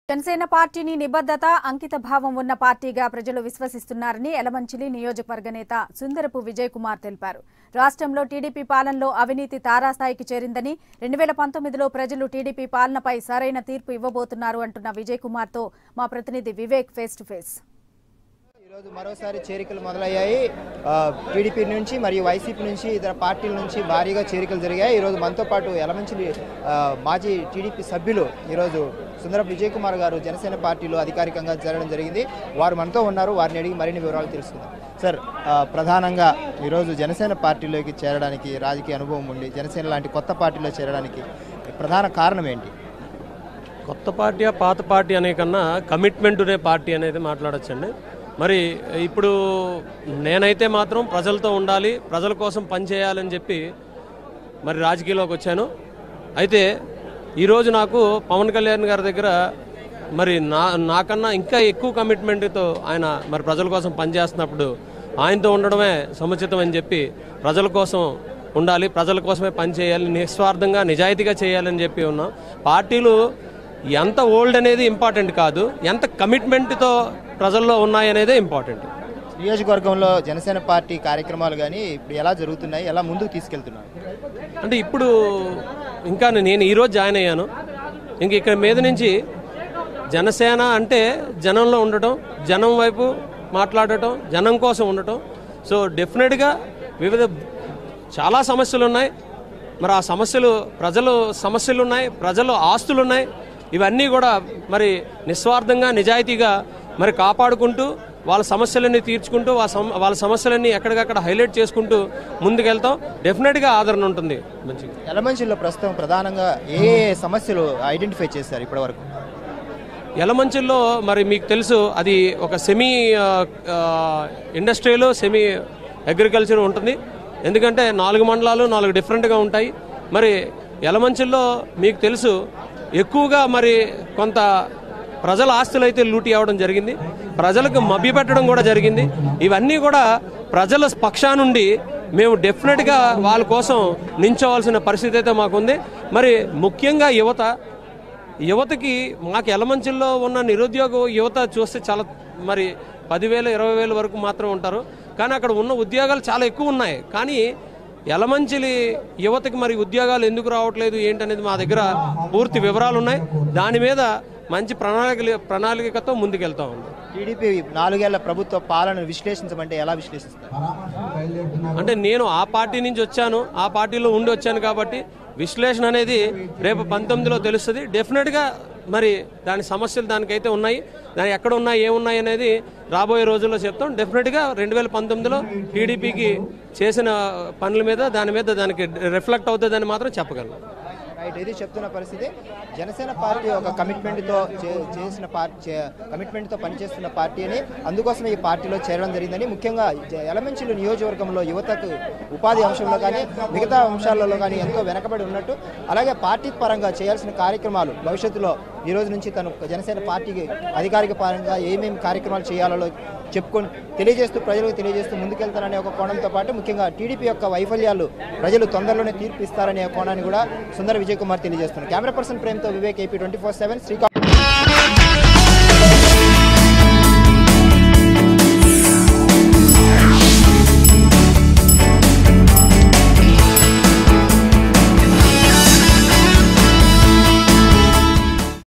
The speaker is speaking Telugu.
జనసేన పార్టీని నిబద్ధత అంకిత భావం ఉన్న పార్టీగా ప్రజలు విశ్వసిస్తున్నారని ఎలమంచిలి నియోజకవర్గ నేత సుందరపు విజయ్ కుమార్ తెలిపారు రాష్ట్రంలో టీడీపీ పాలనలో అవినీతి తారాస్థాయికి చేరిందని రెండు వేల పంతొమ్మిదిలో ప్రజలు టీడీపీ పాలనపై సరైన తీర్పు ఇవ్వబోతున్నారు అంటున్న విజయ్ కుమార్తో మా ప్రతినిధి వివేక్ ఫేస్ టు ఫేస్ ఈరోజు మరోసారి చేరికలు మొదలయ్యాయి ఆ, టీడీపీ నుంచి మరియు వైసీపీ నుంచి ఇతర పార్టీల నుంచి భారీగా చేరికలు జరిగాయి ఈరోజు మనతో పాటు ఎలమంచిలి ఆ, మాజీ టీడీపీ సభ్యులు ఈరోజు సుందరం విజయ్ కుమార్ గారు జనసేన పార్టీలో అధికారికంగా చేరడం జరిగింది వారు మనతో ఉన్నారు వారిని అడిగి మరిన్ని వివరాలు తెలుసుకుందాం సార్ ఆ, ప్రధానంగా ఈరోజు జనసేన పార్టీలోకి చేరడానికి రాజకీయ అనుభవం ఉండి జనసేన లాంటి కొత్త పార్టీలో చేరడానికి ప్రధాన కారణం ఏంటి కొత్త పార్టీ పాత పార్టీ అనే కన్నా కమిట్మెంట్ అనే పార్టీ అనేది మాట్లాడొచ్చండి మరి ఇప్పుడు నేనైతే మాత్రం ప్రజలతో ఉండాలి ప్రజల కోసం పనిచేయాలని చెప్పి మరి రాజకీయాల్లోకి వచ్చాను అయితే ఈరోజు నాకు పవన్ కళ్యాణ్ గారి దగ్గర మరి నా నాకన్నా ఇంకా ఎక్కువ కమిట్మెంట్తో ఆయన మరి ప్రజల కోసం పనిచేస్తున్నప్పుడు ఆయనతో ఉండడమే సముచితం అని చెప్పి ప్రజల కోసం ఉండాలి ప్రజల కోసమే పనిచేయాలి నిస్వార్థంగా నిజాయితీగా చేయాలని చెప్పి ఉన్నాం పార్టీలు ఎంత ఓల్డ్ అనేది ఇంపార్టెంట్ కాదు ఎంత కమిట్మెంట్తో ప్రజల్లో ఉన్నాయనేదే ఇంపార్టెంట్ నియోజకవర్గంలో జనసేన పార్టీ కార్యక్రమాలు కానీ ఇప్పుడు ఎలా జరుగుతున్నాయి ఎలా ముందుకు తీసుకెళ్తున్నారు అంటే ఇప్పుడు ఇంకా నేను ఈరోజు జాయిన్ అయ్యాను ఇంక ఇక్కడ మీద నుంచి జనసేన అంటే జనంలో ఉండటం జనం వైపు మాట్లాడటం జనం కోసం ఉండటం సో డెఫినెట్గా వివిధ చాలా సమస్యలు ఉన్నాయి మరి ఆ సమస్యలు ప్రజలు సమస్యలు ఉన్నాయి ప్రజలు ఆస్తులు ఉన్నాయి ఇవన్నీ కూడా మరి నిస్వార్థంగా నిజాయితీగా మరి కాపాడుకుంటూ వాళ్ళ సమస్యలన్నీ తీర్చుకుంటూ వాళ్ళ సమ- వాళ్ళ సమస్యలన్నీ ఎక్కడికక్కడ హైలైట్ చేసుకుంటూ ముందుకెళ్తాం డెఫినెట్గా ఆదరణ ఉంటుంది మంచిగా ఎలమంచిలో ప్రస్తుతం ప్రధానంగా ఏ ఏ సమస్యలు ఐడెంటిఫై చేశారు ఇప్పటివరకు యలమంచిల్లో మరి మీకు తెలుసు అది ఒక సెమీ ఇండస్ట్రియల్ సెమీ అగ్రికల్చర్ ఉంటుంది ఎందుకంటే నాలుగు మండలాలు నాలుగు డిఫరెంట్గా ఉంటాయి మరి యలమంచిల్లో మీకు తెలుసు ఎక్కువగా మరి కొంత ప్రజల ఆస్తులు అయితే లూటీ అవ్వడం జరిగింది ప్రజలకు మభ్యపెట్టడం కూడా జరిగింది ఇవన్నీ కూడా ప్రజల పక్షానుండి మేము డెఫినెట్గా వాళ్ళ కోసం నించోవాల్సిన పరిస్థితి అయితే మాకుంది మరి ముఖ్యంగా యువత యువతకి మాకు ఎలమంచిల్లో ఉన్న నిరుద్యోగ యువత చూస్తే చాలా మరి పదివేలు ఇరవై వేల వరకు మాత్రం ఉంటారు కానీ అక్కడ ఉన్న ఉద్యోగాలు చాలా ఎక్కువ ఉన్నాయి కానీ ఎలమంచిలి యువతకి మరి ఉద్యోగాలు ఎందుకు రావట్లేదు ఏంటనేది మా దగ్గర పూర్తి వివరాలు ఉన్నాయి దాని మీద మంచి ప్రణాళిక ప్రణాళికతో ముందుకెళ్తా ఉంది టీడీపీ నాలుగేళ్ల ప్రభుత్వ పాలన విశ్లేషించమంటే ఎలా విశ్లేషిస్తారు అంటే నేను ఆ పార్టీ నుంచి వచ్చాను ఆ పార్టీలో ఉండి వచ్చాను కాబట్టి విశ్లేషణ అనేది రేపు పంతొమ్మిదిలో తెలుస్తుంది డెఫినెట్గా మరి దాని సమస్యలు దానికైతే ఉన్నాయి దాని ఎక్కడ ఉన్నాయి ఏమున్నాయి అనేది రాబోయే రోజుల్లో చెప్తాం డెఫినెట్గా రెండు వేల పంతొమ్మిదిలో టీడీపీకి చేసిన పనుల మీద దాని మీద దానికి రిఫ్లెక్ట్ అవుతుందని మాత్రం చెప్పగలను రైట్ ఇది చెప్తున్న పరిస్థితి జనసేన పార్టీ ఒక కమిట్మెంట్తో చే- చేసిన పార్టీ కమిట్మెంట్తో పనిచేస్తున్న పార్టీ అని అందుకోసమే ఈ పార్టీలో చేరడం జరిగిందని ముఖ్యంగా జ- ఎలమంచిలు నియోజకవర్గంలో యువతకు ఉపాధి అంశంలో కానీ మిగతా అంశాలలో కానీ ఎంతో వెనకబడి ఉన్నట్టు అలాగే పార్టీ పరంగా చేయాల్సిన కార్యక్రమాలు భవిష్యత్తులో ఈ రోజు నుంచి తను జనసేన పార్టీకి అధికారిక పరంగా ఏమేమి కార్యక్రమాలు చేయాలో చెప్పుకొని తెలియజేస్తూ ప్రజలకు తెలియజేస్తూ ముందుకెళ్తారనే ఒక కోణంతో పాటు ముఖ్యంగా టీడీపీ యొక్క వైఫల్యాలు ప్రజలు తొందరలోనే తీర్పు ఇస్తారనే కోణాన్ని కూడా సుందర విజయ్ కుమార్ తెలియజేస్తున్నారు కెమెరా పర్సన్ ప్రేమ్తో Vivek AP twenty four seven Srikakulam